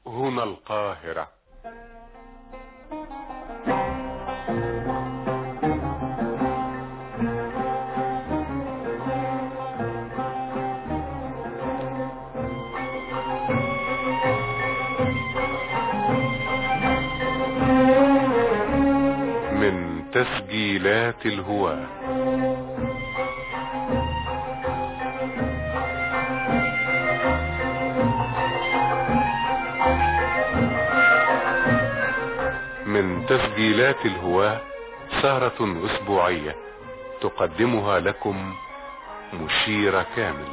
هنا القاهرة من تسجيلات الهواه من تسجيلات الهواة سهرة أسبوعية تقدمها لكم مشيرة كامل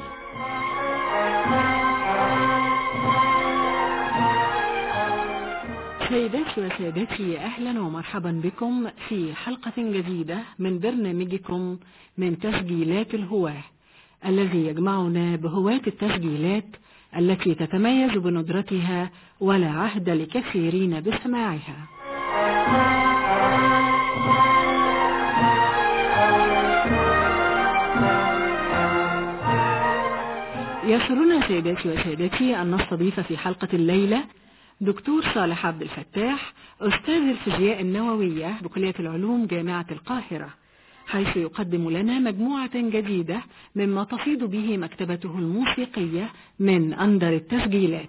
سيداتي وسادتي أهلا ومرحبا بكم في حلقة جديدة من برنامجكم من تسجيلات الهواة الذي يجمعنا بهواة التسجيلات التي تتميز بندرتها ولا عهد لكثيرين بسماعها يسرنا سيداتي وسادتي أن نستضيف في حلقة الليلة دكتور صالح عبد الفتاح أستاذ الفيزياء النووية بكلية العلوم جامعة القاهرة حيث يقدم لنا مجموعة جديدة مما تفيض به مكتبته الموسيقية من أندر التسجيلات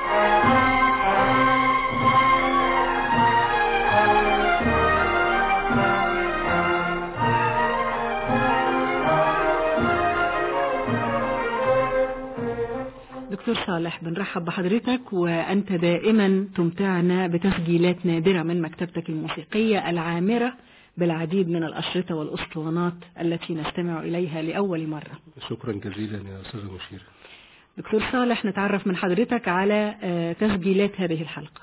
دكتور صالح بنرحب بحضرتك وأنت دائما تمتعنا بتسجيلات نادرة من مكتبتك الموسيقية العامرة بالعديد من الأشرطة والأسطوانات التي نستمع إليها لأول مرة شكرا جزيلا يا أستاذ مشير دكتور صالح نتعرف من حضرتك على آه، تسجيلات هذه الحلقة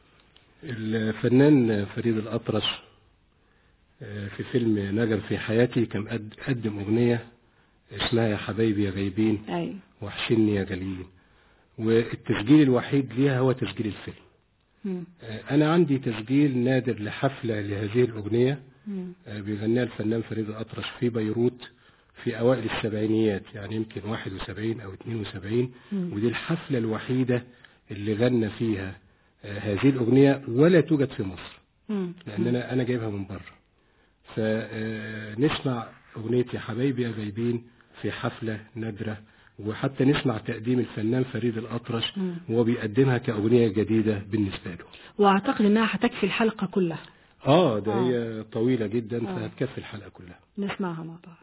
الفنان فريد الأطرش آه، في فيلم نجم في حياتي كان قد- قدم أغنية اسمها يا حبايبي يا غايبين أي وحشني يا جليين والتسجيل الوحيد ليها هو تسجيل الفيلم مم. آه، أنا عندي تسجيل نادر لحفلة لهذه الأغنية مم. آه، بيغنيها الفنان فريد الأطرش في بيروت في أوائل السبعينيات يعني يمكن 71 أو 72 مم. ودي الحفلة الوحيدة اللي غنى فيها آه، هذه الأغنية ولا توجد في مصر مم. لأن أنا أنا جايبها من بره فنسمع أغنية يا حبايبي يا غايبين في حفلة نادرة وحتى نسمع تقديم الفنان فريد الأطرش مم. وهو بيقدمها كأغنية جديدة بالنسبة له وأعتقد أنها هتكفي الحلقة كلها اه ده آه. هي طويلة جدا آه. فهتكفي الحلقة كلها نسمعها مع بعض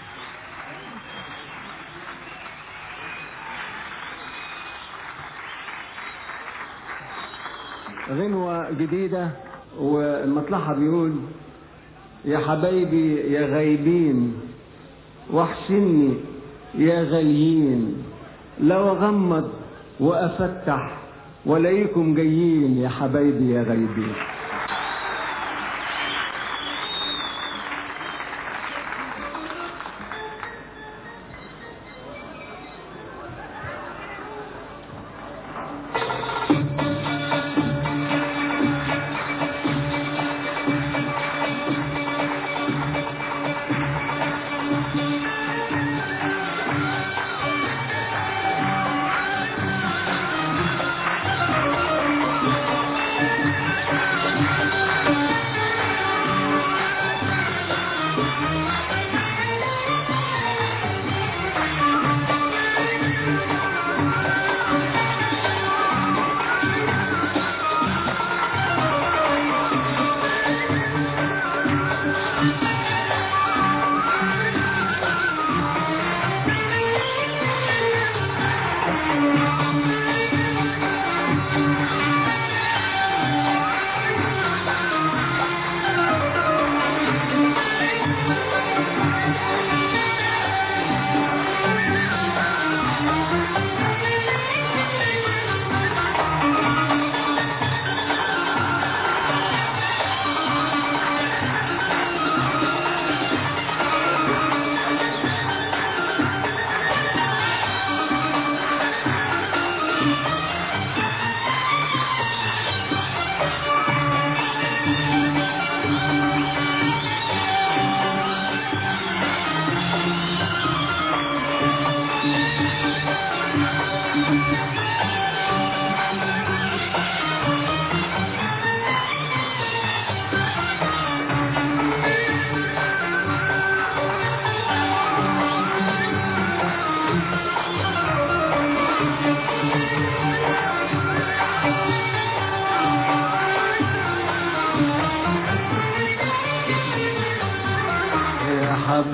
غنوة جديدة والمطلعها بيقول يا حبايبي يا غايبين وحشني يا غاليين لو اغمض وافتح ولاقيكم جايين يا حبايبي يا غايبين يا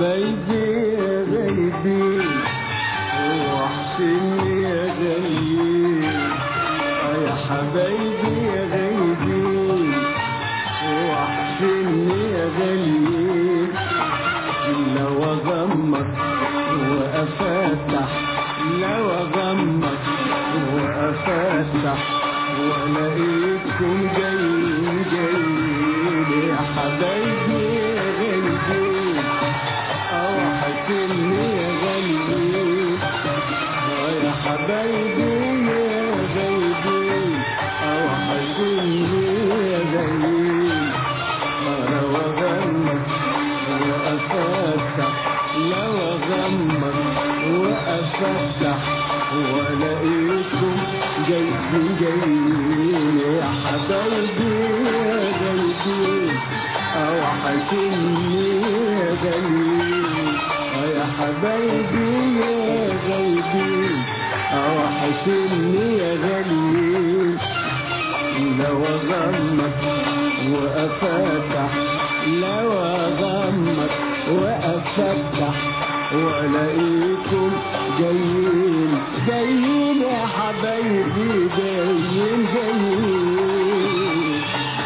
حبايبي يا غايبين وحشني يا غاليين آه يا حبايبي يا غايبين وحشني يا غاليين لو اغمض وافتح لو اغمض وافتح والاقيكم جايين جايين يا حبايبي يا غاليين او حسني يا غاليين اه يا حبايبي يا غاليين او حسني يا غاليين لو اغمض وافتح لو اغمض وافتح والاقيكم جايين جايين يا حبايبي يا غاليين او حشني يا غاليين اه يا حبايبي يا غاليين او حشني يا غاليين لو اغمض وافتح لو اغمض وافتح والاقيكم جايين جايين يا حبايبي جايين جايين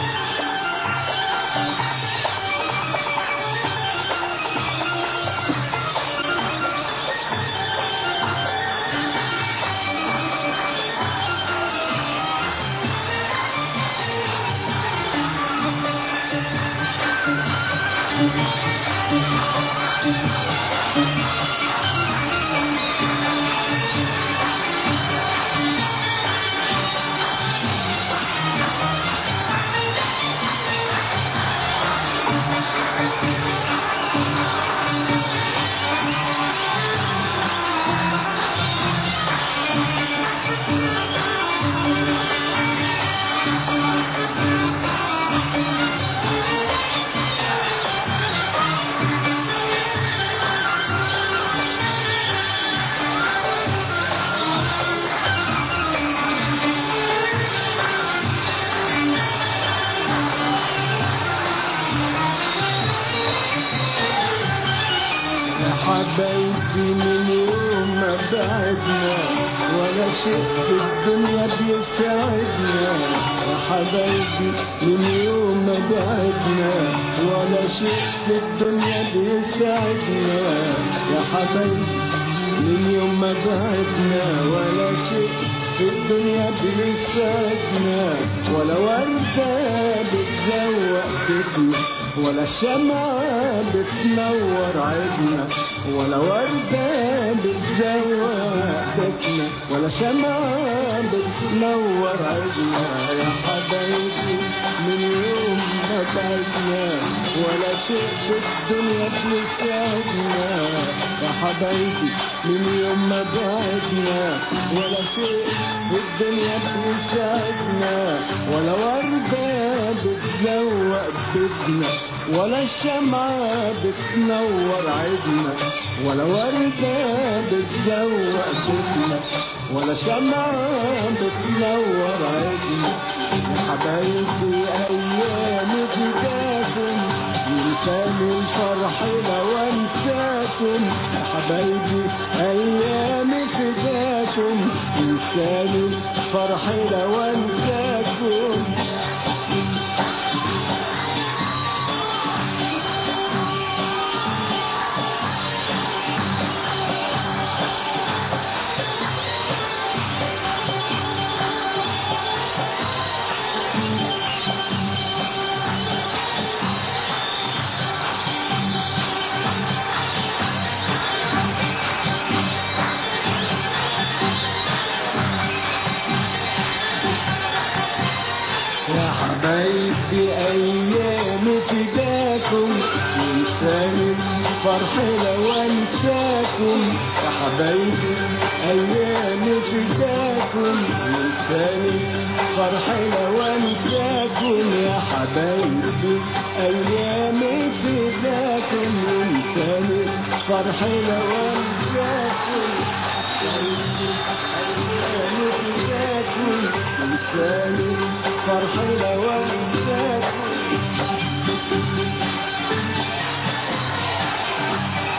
يا حبايبي من يوم ما بعدنا ولا شيء في الدنيا بيساعدنا يا حبايبي من يوم ما بعدنا ولا شيء في الدنيا بيساعدنا يا حبايبي من يوم ما بعدنا ولا شيء في الدنيا بيساعدنا ولا وردة بتزوق بيتنا ولا شمعة بتنور عيدنا ولا وردة بتزوق بيتنا ولا شمعة بتنور عيدنا يا حبايبي من يوم ما بعدنا ولا شيء في الدنيا بيساعدنا يا حبايبي من يوم ما بعدنا ولا شيء في الدنيا بيساعدنا ولا وردة بتزوق بيتنا ولا الشمعة بتنور عيدنا ولا وردة بتزوق بيتنا ولا شمعة بتنور عيدنا يا حبايبي أيام فداكم ينساني الفرح لو انساكم يا حبايبي أيام فداكم ينساني الفرح لو انساكم يا حبايبي ايام فداكم انساني الفرح لو انساكم يا حبايبي ايام فداكم انساني الفرح لو انساكم يا حبايبي ايام فداكم انساني الفرح لو انساكم ايام فداكم انساني فرح لو انساكم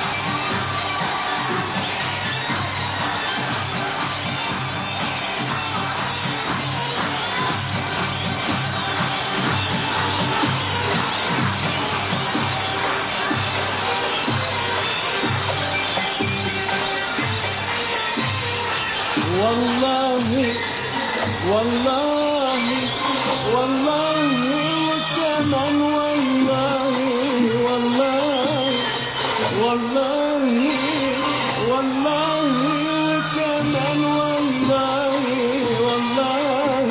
والله والله وكمان والله والله والله والله كمان والله والله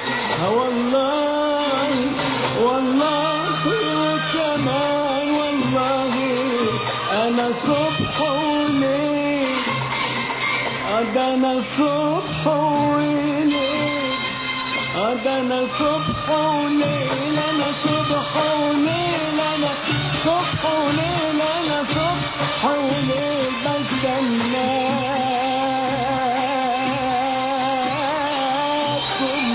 والله والله وكمان والله انا صبح وليل ده انا صبح وليل ده انا صبح وليل انا صبح وليل انا صبح وليل انا صبح وليل بستناكم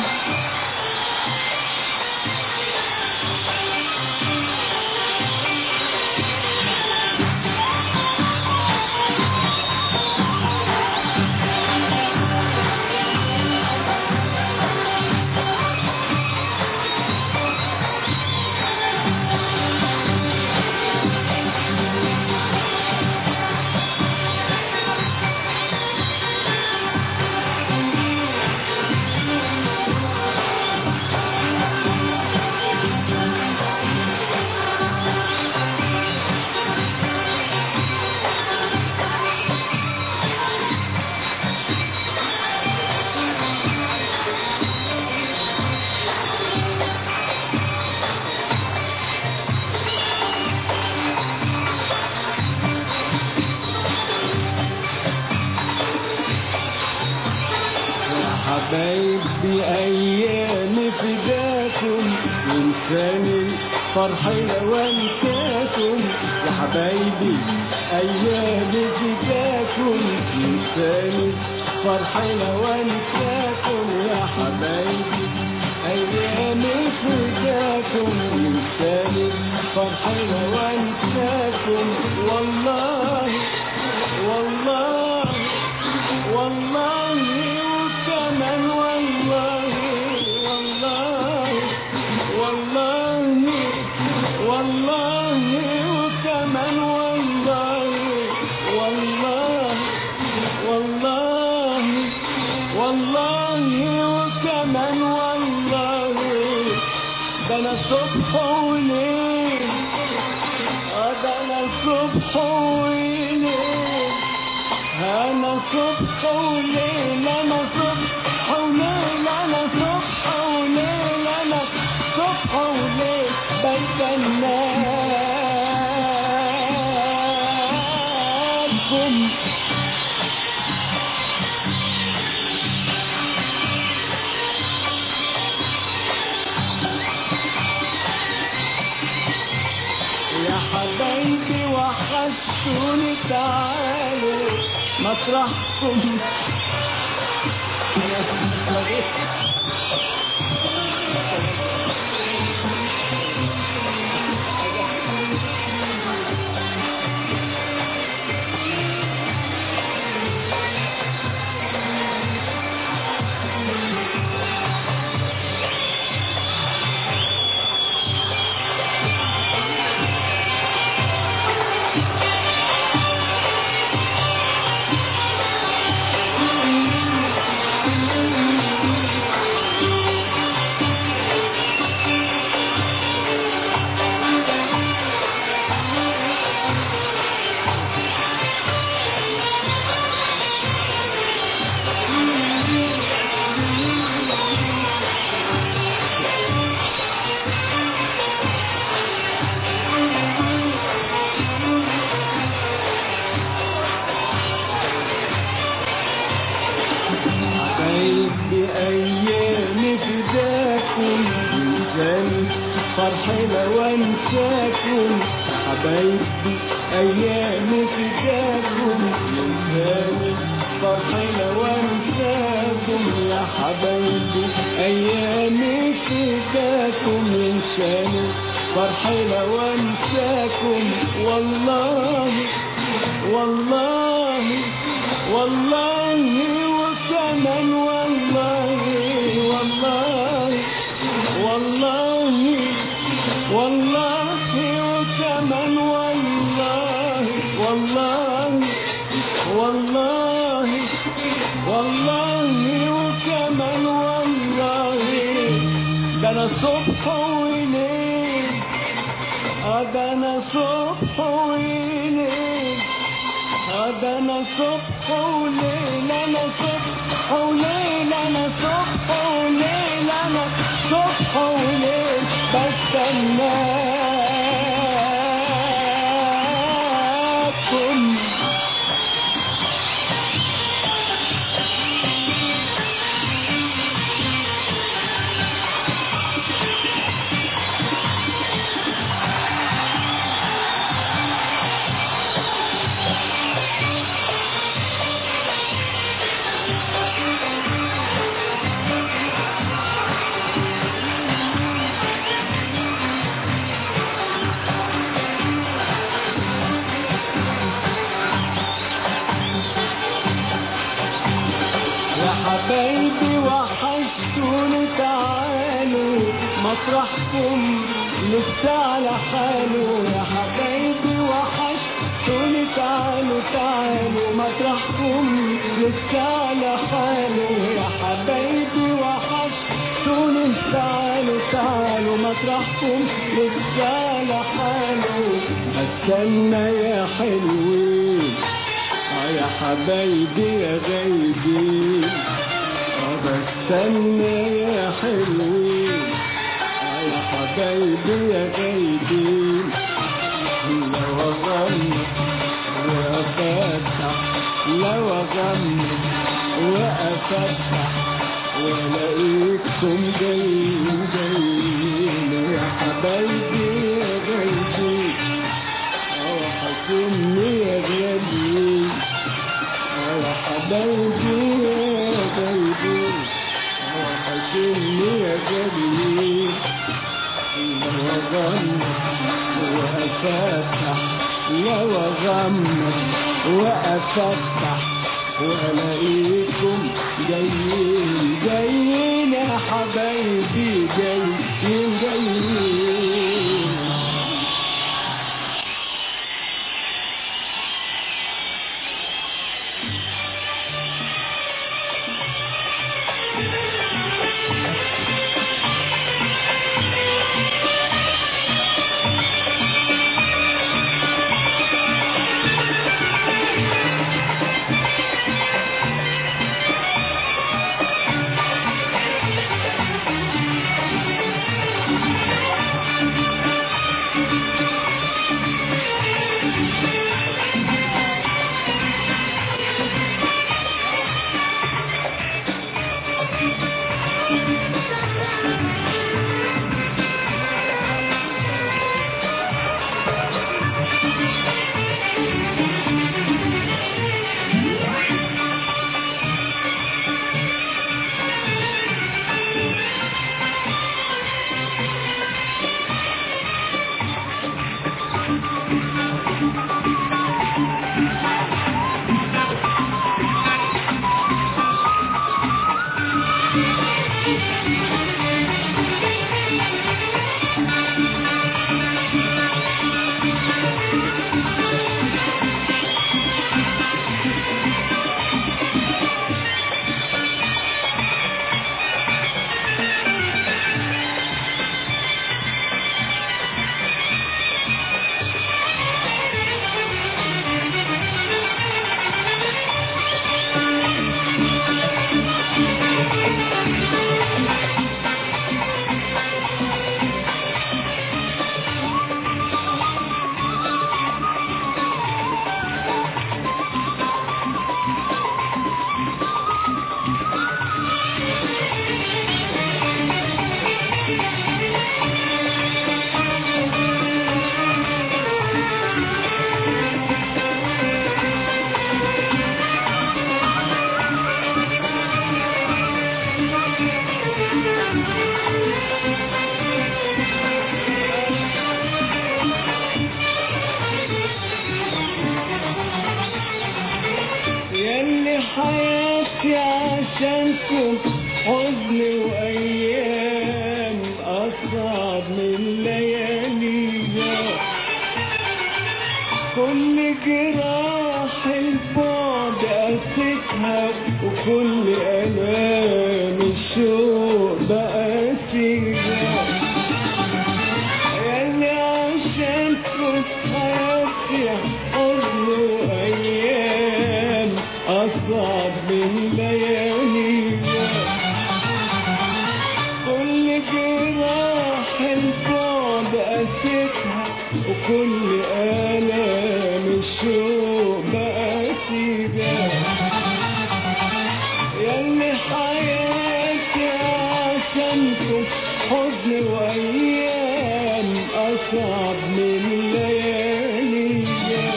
يا حبايبي ايام فداكم انسان الفرح لو انساكم يا حبايبي ايام فداكم انسان الفرح لو انساكم يا حبايبي ايام فداكم انسان الفرح لو انساكم والله والله والله وكمان والله والله والله والله وكمان والله والله والله والله وكمان والله ده انا صبح وليل آه ده انا صبح وليل انا صبح وليل انا صبح وليل انا صبح وليل انا صبح وليل بستناكم يا حبايبي وحشتوني تعالوا مطرحكم حبايبي ايام فداكم انسان فرح لو انساكم حبايبي ايام فداكم انسان فرح لو انساكم يا حبايبي ايام فداكم انسان فرح لو انساكم والله والله والله وكمان والله والله والله والله وكمان والله والله والله والله وكمان والله ده انا صبح وليل اه ده انا صبح وليل اه ده انا صبح وليل انا صبح وليل انا صبح وليل انا صبح وليل بستناكم يا حبايبي وحشتوني تعالوا مطرحكم لسه على حاله يا حبايبي وحشتوني تعالوا تعالوا مطرحكم لسه على حاله يا حبايبي وحشتوني تعالوا تعالوا مطرحكم لسه على حاله استنى يا حلوين اه يا حبايبي يا غايبين اه بستنى يا حلوين اه يا حبايبي يا غايبين لو اغمض وافتح لو اغمض وافتح والاقيكم جايين جايين يا حبايبي يا غايبين اه حكمني يا غالي اه يا حبايبي يا غالي اه حكمني يا غالي لو اغمض وافتح لو اغمض وافتح والاقيكم جايين جايين يا حبايبي جايين جايين كل آلام الشوق بقى سيبك ياللي حياتي عشانكم حزن وأيام أصعب من لياليا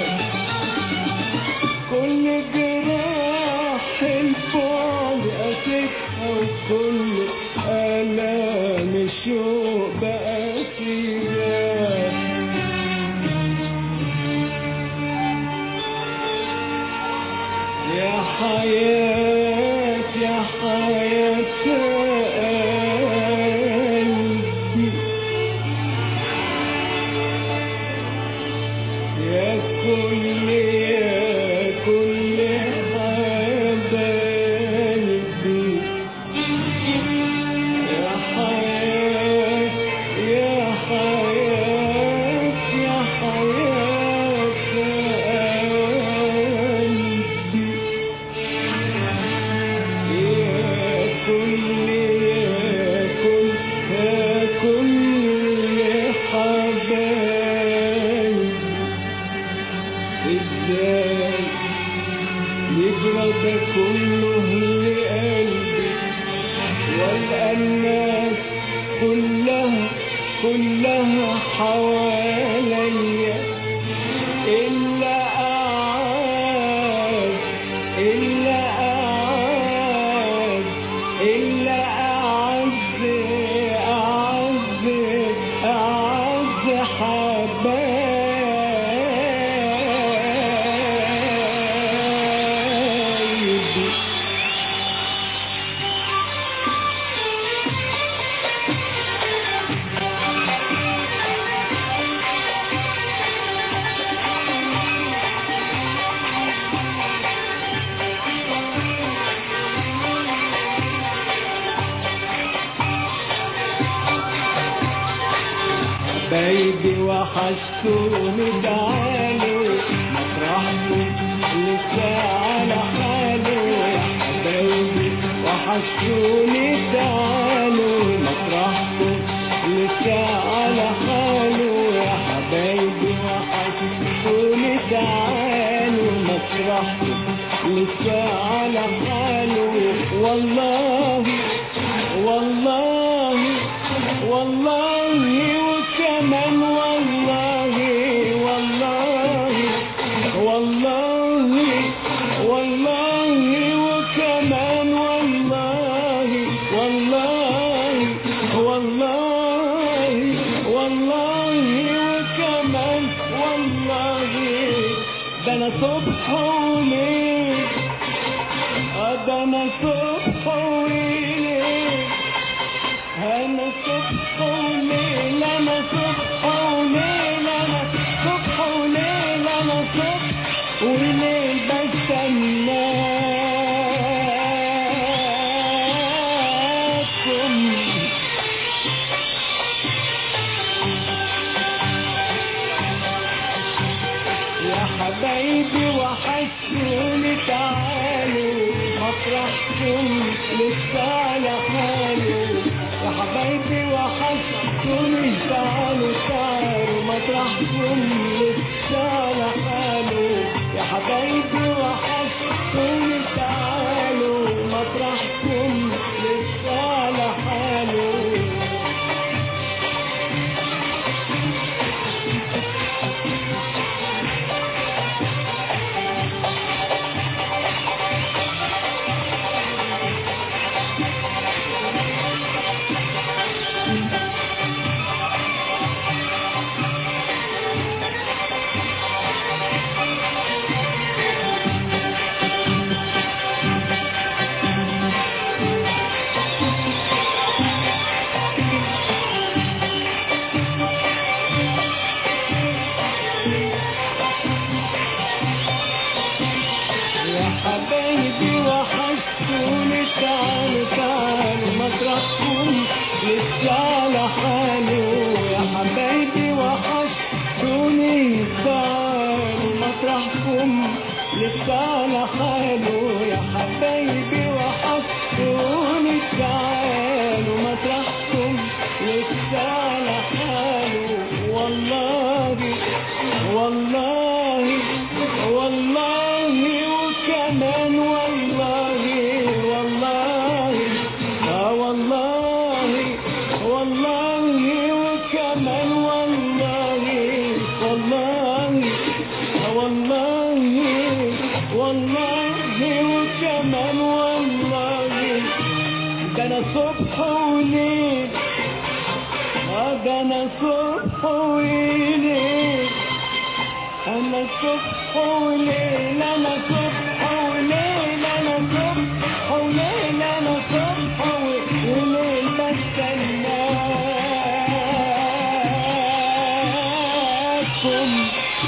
كل جراح البعد أسكها وكل آلام الشوق بقى فيها يا حياة يا حياة قلبي يا كل يا كل حبايبي يا حياة يا حياة يا حياة قلبي يا كل يا كل يا كل حبايبي ازاي يجرى ده كله لقلبي والقى الناس كلها كلها حواليا إلا أعاد إلا أعاد إلا أعز أعز أعز حبايبي بيدي وحشتوني تعالوا مطرحكم لسه على حاله يا حبايبي وحشتوني تعالوا مطرحكم لسه على حاله يا حبايبي وحشتوني تعالوا مطرحكم لسه على حاله والله والله والله وكمان والله والله والله والله وكمان والله والله والله والله وكمان والله ده انا صبح وليل آه ده انا صبح وليل انا صبح وليل انا صبح وليل انا صبح وليل انا صبح وليل بستناكم يا حبايبي وحشوني تعالوا مطرحكم لسه على حاله يا حبايبي وحشوني تعالوا تعالوا مطرحكم لسه على حاله يا حبايبي وحشوني تعالوا مطرحكم لسه على حاله يا حبايبي وحشتوني تعالوا تعالوا مطرحكم لسه على حاله يا حبايبي وحشتوني تعالوا مطرحكم لسه على حاله يا حبايبي وحشتوني تعالوا مطرحكم لسه على حاله والله صبح وليل انا صبح وليل انا صبح وليل انا صبح وليل بستناكم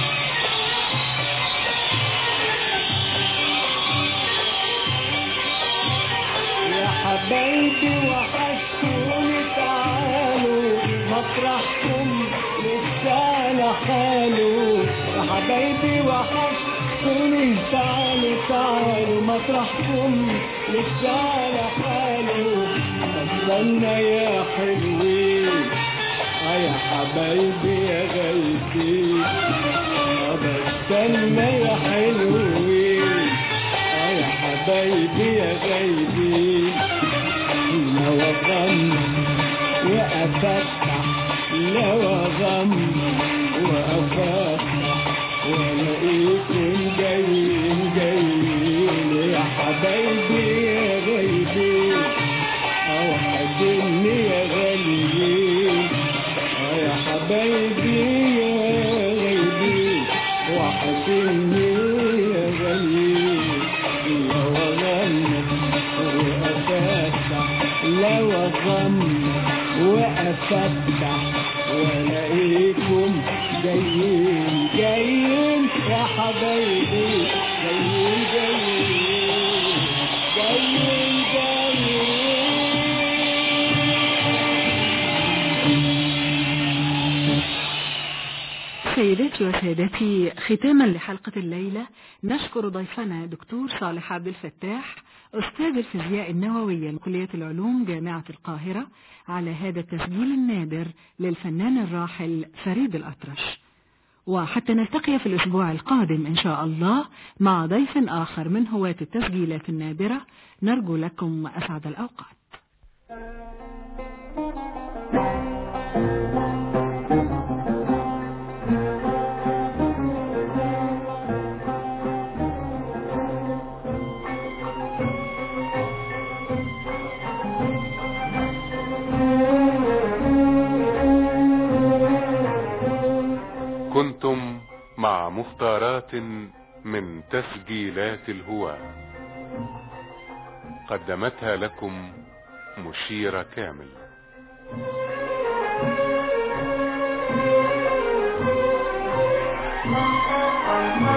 يا حبايبي وحشتوني تعالوا مطرحكم لسه لحاله يا حبايبي وحشتوني تعالوا تعالوا مطرحكم لسه لحاله استنى يا حلوين اه يا حبايبي يا غايبين اه بستنى يا حلوين اه يا حبايبي يا غايبين لو اغني وافتح لو اغني وافتح والاقيكم جايين جايين يا حبايبي يا غايبين اه وحشني يا غاليين اه يا حبايبي يا غايبين وحشني يا غاليين لو اغني وافتح لو اغني وافتح والاقيكم جايين جايين يا حبايبي جايين جايين جايين جايين سيداتي وسادتي ختاما لحلقة الليلة نشكر ضيفنا دكتور صالح عبد الفتاح أستاذ الفيزياء النووية من كلية العلوم جامعة القاهرة على هذا التسجيل النادر للفنان الراحل فريد الأطرش وحتى نلتقي في الأسبوع القادم إن شاء الله مع ضيف آخر من هواة التسجيلات النادرة نرجو لكم أسعد الأوقات كنتم مع مختارات من تسجيلات الهواة قدمتها لكم مشيرة كامل Thank you.